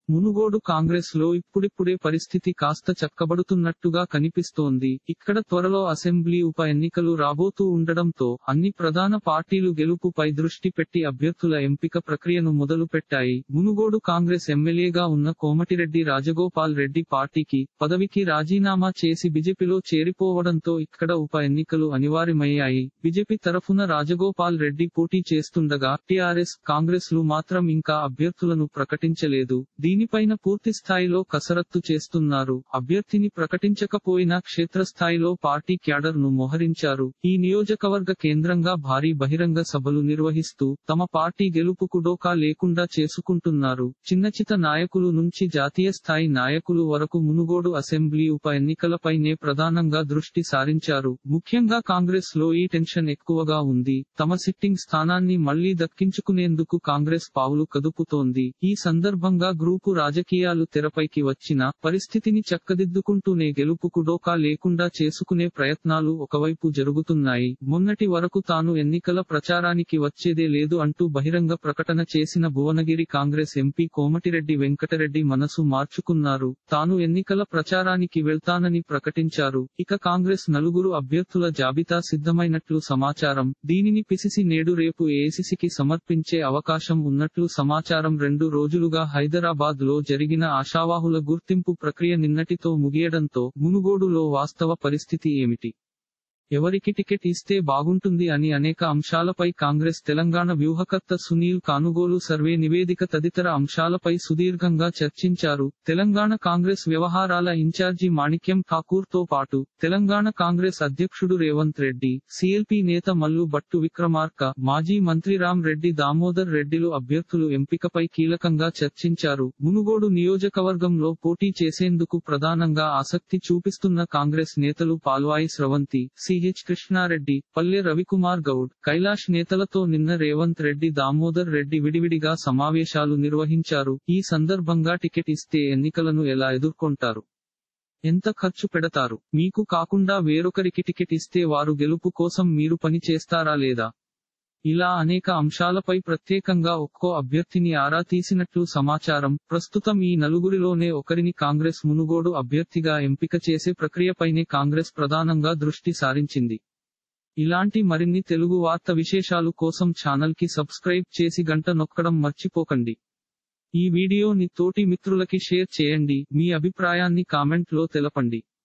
మునుగోడు కాంగ్రెస్ లో ఇప్పుడిప్పుడే పరిస్థితి కాస్త చక్కబడుతున్నట్టుగా కనిపిస్తోంది ఇక్కడ త్వరలో అసెంబ్లీ ఉప ఎన్నికలు రాబోతూ ఉండడంతో అన్ని ప్రధాన పార్టీలు గెలుపుపై దృష్టి పెట్టి అభ్యర్థుల ఎంపిక ప్రక్రియను మొదలు పెట్టాయి మునుగోడు కాంగ్రెస్ ఎమ్మెల్యేగా ఉన్న కోమటిరెడ్డి రాజగోపాల్ రెడ్డి పార్టీకి పదవికి రాజీనామా చేసి బిజెపిలో చేరిపోవడంతో ఇక్కడ ఉప ఎన్నికలు అనివార్యమయ్యాయి బిజెపి తరఫున రాజగోపాల్ రెడ్డి పోటీ చేస్తుండగా టిఆర్ఎస్ కాంగ్రెస్ లు మాత్రం ఇంకా అభ్యర్థులను ప్రకటించలేదు దీనిపైన పూర్తి స్థాయిలో కసరత్తు చేస్తున్నారు అభ్యర్థిని ప్రకటించకపోయినా క్షేత్రస్థాయిలో పార్టీ క్యాడర్ ను మోహరించారు ఈ నియోజకవర్గ కేంద్రంగా భారీ బహిరంగ సభలు నిర్వహిస్తూ తమ పార్టీ గెలుపుకు డోకా లేకుండా చేసుకుంటున్నారు చిన్నచిత నాయకులు నుంచి జాతీయ స్థాయి నాయకులు వరకు మునుగోడు అసెంబ్లీ ఉప ఎన్నికలపైనే ప్రధానంగా దృష్టి సారించారు ముఖ్యంగా కాంగ్రెస్ లో ఈ టెన్షన్ ఎక్కువగా ఉంది తమ సిట్టింగ్ స్థానాన్ని మళ్లీ దక్కించుకునేందుకు కాంగ్రెస్ పావులు కదుపుతోంది ఈ సందర్భంగా గ్రూపు రాజకీయాలు తెరపైకి వచ్చిన పరిస్థితిని చక్కదిద్దుకుంటూనే గెలుపుకు డోకా లేకుండా చేసుకునే ప్రయత్నాలు ఒకవైపు జరుగుతున్నాయి మొన్నటి వరకు తాను ఎన్నికల ప్రచారానికి వచ్చేదే లేదు అంటూ బహిరంగ ప్రకటన చేసిన భువనగిరి కాంగ్రెస్ ఎంపీ కోమటిరెడ్డి వెంకటరెడ్డి మనసు మార్చుకున్నారు తాను ఎన్నికల ప్రచారానికి వెళ్తానని ప్రకటించారు ఇక కాంగ్రెస్ నలుగురు అభ్యర్థుల జాబితా సిద్ధమైనట్లు సమాచారం దీనిని పిసిసి నేడు రేపు ఏఐసిసికి సమర్పించే అవకాశం ఉన్నట్లు సమాచారం రెండు రోజులుగా హైదరాబాద్ లో జరిగిన ఆశావాహుల గుర్తింపు ప్రక్రియ నిన్నటితో ముగియడంతో మునుగోడులో వాస్తవ పరిస్థితి ఏమిటి ఎవరికి టికెట్ ఇస్తే బాగుంటుంది అని అనేక అంశాలపై కాంగ్రెస్ తెలంగాణ వ్యూహకర్త సునీల్ కానుగోలు సర్వే నివేదిక తదితర అంశాలపై సుదీర్ఘంగా చర్చించారు తెలంగాణ కాంగ్రెస్ వ్యవహారాల ఇన్ఛార్జి మాణిక్యం ఠాకూర్ తో పాటు తెలంగాణ కాంగ్రెస్ అధ్యక్షుడు రేవంత్ రెడ్డి సిఎల్పి నేత మల్లు భట్టు విక్రమార్క మాజీ మంత్రి రామ్ రెడ్డి దామోదర్ రెడ్డిలు అభ్యర్థులు ఎంపికపై కీలకంగా చర్చించారు మునుగోడు నియోజకవర్గంలో పోటీ చేసేందుకు ప్రధానంగా ఆసక్తి చూపిస్తున్న కాంగ్రెస్ నేతలు పాల్వాయి స్రవంతి సిహెచ్ కృష్ణారెడ్డి పల్లె రవికుమార్ గౌడ్ కైలాష్ నేతలతో నిన్న రేవంత్ రెడ్డి దామోదర్ రెడ్డి విడివిడిగా సమావేశాలు నిర్వహించారు ఈ సందర్భంగా టికెట్ ఇస్తే ఎన్నికలను ఎలా ఎదుర్కొంటారు ఎంత ఖర్చు పెడతారు మీకు కాకుండా వేరొకరికి టికెట్ ఇస్తే వారు గెలుపు కోసం మీరు పని చేస్తారా లేదా ఇలా అనేక అంశాలపై ప్రత్యేకంగా ఒక్కో అభ్యర్థిని ఆరా తీసినట్లు సమాచారం ప్రస్తుతం ఈ నలుగురిలోనే ఒకరిని కాంగ్రెస్ మునుగోడు అభ్యర్థిగా ఎంపిక చేసే ప్రక్రియపైనే కాంగ్రెస్ ప్రధానంగా దృష్టి సారించింది ఇలాంటి మరిన్ని తెలుగు వార్త విశేషాలు కోసం ఛానల్ కి సబ్స్క్రైబ్ చేసి గంట నొక్కడం మర్చిపోకండి ఈ వీడియోని తోటి మిత్రులకి షేర్ చేయండి మీ అభిప్రాయాన్ని కామెంట్ లో తెలపండి